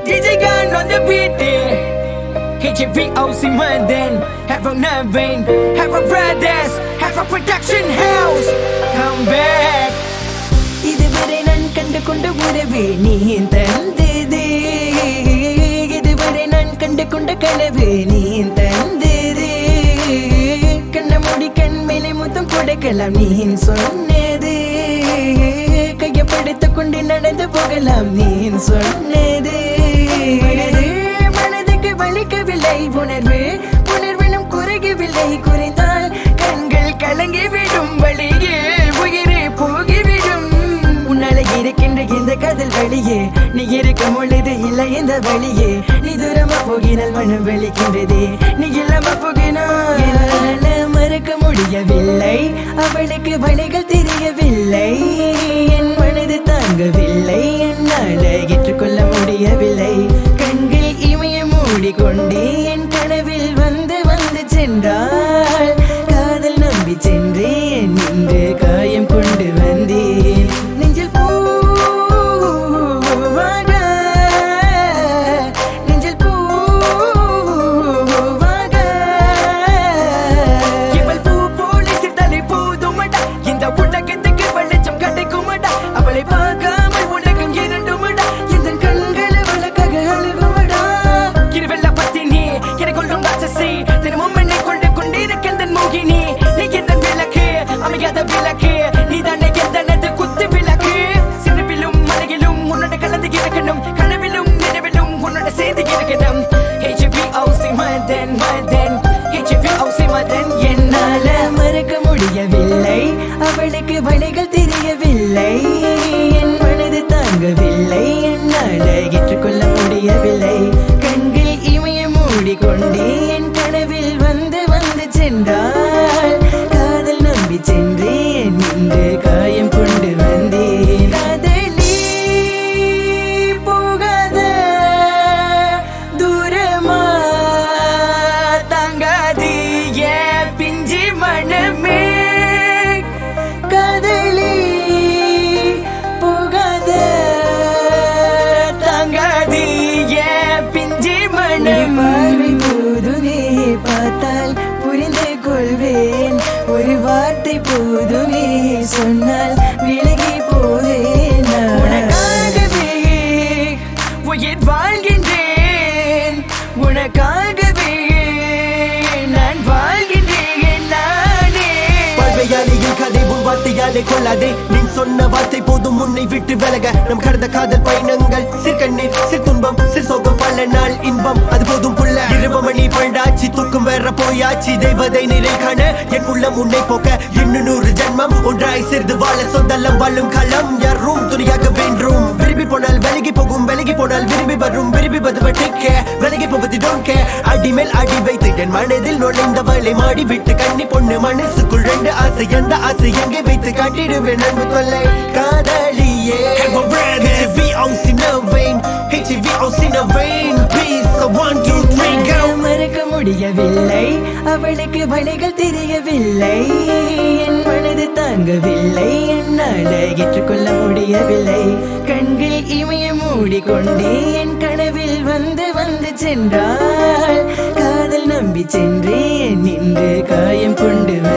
DJ gun on the beat HVOC London Have a Navin Have a brothers Have a production house Come back இதுவரை நான் கண்டு கொண்ட உறவு நீ தந்தது இதுவரை நான் கண்டு கொண்ட கனவு நீ தந்தது கண்ண மூடி கண் மேலே முத்தம் கொடுக்கலாம் நீ சொன்னது கையப்படுத்திக் கொண்டு நடந்து போகலாம் நீ சொன்னது மனது மனதுக்கு வலிக்கவில்லை உணர்வு உணர்வினும் குறையவில்லை குறைந்தால் கண்கள் கலங்கி விடும் வழியில் உயிரே போகிவிடும் உன்னால இருக்கின்ற இந்த காதல் வழியே நீ இருக்கும் பொழுது இல்லை இந்த வழியே நீ தூரமா போகினால் மனம் வலிக்கின்றது நீ இல்லாம போகினால் என்னால மறக்க முடியவில்லை அவளுக்கு வழிகள் தெரியவில்லை என் மனது தாங்கவில்லை என்னால ஏற்றுக்கொள்ள முடியவில்லை கண்கள் இமய மூடிக்கொண்டே என் கனவில் வந்து வந்து சென்றாள் காதல் நம்பி சென்றேன் நின்று காயம் கொண்டு வந்தேன் நெஞ்சில் பூவாக நெஞ்சில் பூவாக இவள் பூ போல சித்தலை போதுமடா இந்த உலகத்துக்கு வெளிச்சம் கிடைக்குமடா அவளை பார்க்காமல் உலகம் இரண்டுமடா இந்த கண்களை வழக்காக அழுகுமடா இருவெல்ல பத்தினி எனக்குள்ளும் ராட்சசி தினமும் என்னை கொண்டு கொண்டிருக்கின்ற மோகினி நீ எந்த விளக்கு அமையாத விளக்கு நீ தானே எந்தனது குத்து விளக்கு சிறுவிலும் மலையிலும் உன்னோட கலந்து இருக்கணும் கனவிலும் நினைவிலும் உன்னோட சேர்ந்து இருக்கணும் HVOC மதன் மதன் HVOC மதன் என்னால மறக்க முடியவில்லை அவளுக்கு வழிகள் தெரியவில்லை என் மனது தாங்கவில்லை என்னால ஏற்றுக்கொள்ள முடியவில்லை கண்கள் இமய மூடிக்கொண்டே என் கனவில் வந்து வந்து சென்றாள் காதல் நம்பி சென்றேன் நின்று காயம் கொண்டு வந்தேன் காதலி போகாத தூரமா தாங்காது ஏன் பிஞ்சு மனமே காதலி போகாத தாங்காது ஏன் பிஞ்சு மனம் பார்வை போதுமே பார்த்தால் புரிந்து கொள்வேன் ஒரு வார்த்தை போதுமே சொன்னால் விலகி போவேன் நான். உனக்காகவே உயிர் வாழ்கின்றேன் உனக்காகவே நான் வாழ்கின்றேன் நானே பார்வையாளியின் கதை உன் வார்த்தையாலே கொள்ளாதே நீ சொன்ன வார்த்தை போதும் உன்னை விட்டு விலக நம் கடந்த காதல் பயணங்கள் சிற்கண்ணீர் சிற்துன்பம் சிற்சோகம் பல நாள் இன்பம் அது போதும் புள்ள இரவு மணி பண்டாச்சி தூக்கம் வேற போயாச்சு தெய்வதை நிலை காண என் உள்ளம் உன்னை போக்க இன்னும் நூறு ஜென்மம் ஒன்றாய் சேர்ந்து வாழ சொந்தல்லம் வாழும் களம் யாரும் துணியாக வேண்டும் விரும்பி போனால் விலகி போகும் விலகி போனால் விரும்பி வரும் விரும்பி வருவ டேக் விலகி போவது டோன்ட் கே அடி மேல் அடி வைத்து என் மனதில் நுழைந்தவளை மாடி விட்டு கண்ணி பொண்ணு மனசுக்குள் ரெண்டு ஆசை எந்த ஆசை எங்கே வைத்து காட்டிடுவேன் அன்பு தொல்லை காதலியே HVOC no vein HVOC no vein Peace so one two three go மறக்க முடியவில்லை அவளுக்கு வழிகள் தெரியவில்லை என் மனது தாங்கவில்லை என்னால் ஏற்றுக்கொள்ள முடியவில்லை கண்கள் இமய மூடிக்கொண்டே என் கனவில் வந்து வந்து சென்றாள் காதல் நம்பி சென்றேன் நின்று காயம் கொண்டு